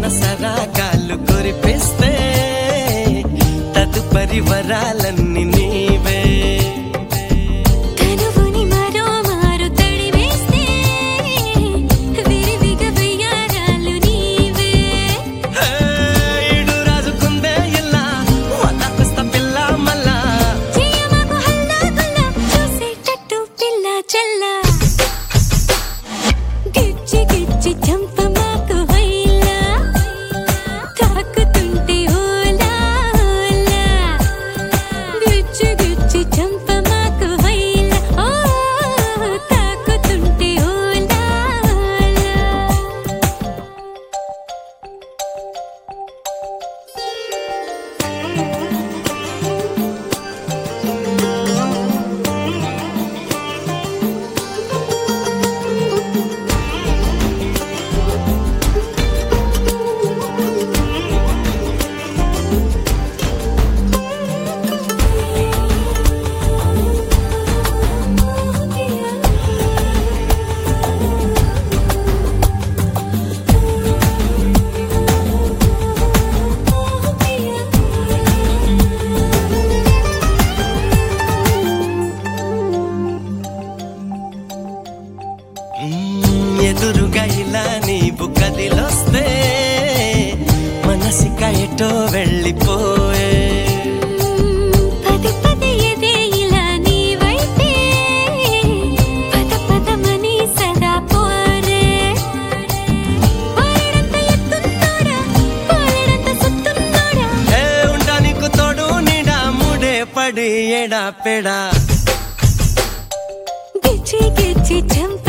మనసరా కాళ్ళు కురిపిస్తే తదుపరి వరాలన్నీ నీవే కనువుని మరో మారు తడివేస్తే విరివిగా వెయ్యారాలు నీవే హే, ఈడు రాజుకుందే ఇలా వదకొస్త పిల్ల మళ్ళా చేయమాకు హల్లా గుల్లా చూసేటట్టు పిల్ల చల్ల గిచ్చి గిచ్చి చంపమాకు వైలా తాకుతుంటే ఓలా ఓలా గిచ్చి గిచ్చి చంపమాకు వైలా ఓ తాకుతుంటే ఓలా ఓలా మ్మ్, ఎదురుగా ఇలా నీవు కదిలొస్తే మనసిక ఎటో వెళ్ళిపోయే పది పది ఎదే ఇలా నీ వైపే పద పదమని సదా పోరే పోరెడంత ఎత్తున్నోడా పోరెడంత సుత్తున్నోడా ఏ ఉంటా నీకు తోడు నీడా ముడే పడి ఎడా పెడా గిచ్చి గిచ్చి చంప